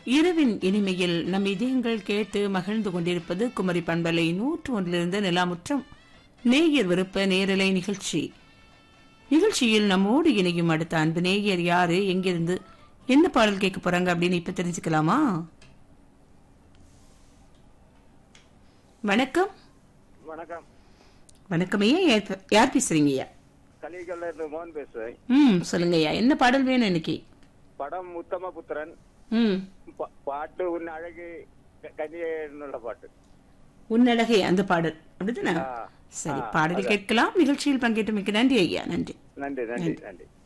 இரவின் இனிமையில் நம் இதயங்கள் கேட்டு மகிழ்ந்து கொண்டிருப்பது குமரி பண்பலை நூற்று ஒன்றிலிருந்து நிலாமுற்றம் நேயர் விருப்ப நேரலை நிகழ்ச்சி நிகழ்ச்சியில் நம்மோடு இணையும் அடுத்த அன்பு நேயர் யாரு எங்கிருந்து என்ன பாடல் கேட்க போறாங்க அப்படின்னு இப்ப தெரிஞ்சுக்கலாமா வணக்கம் வணக்கம் வணக்கம் ஐயா யார்- யார் பேசுறீங்க ஐயா கலிகல்ல இருந்து மோகன் பேசுறேன் ம் சொல்லுங்க ஐயா என்ன பாடல் வேணும் இன்னைக்கு படம் உத்தமபுத்திரன் ம் பா- பாட்டு உன் அழகு க- கன்னியனுள்ள பாட்டு உன்னழகே அந்த பாடல் அப்படிதானே ஆ, சரி ஆ, பாடல் கேட்கலாம் நிகழ்ச்சியில் பங்கேற்று மிக்க நன்றி ஐயா நன்றி நன்றி நன்றி நன்றி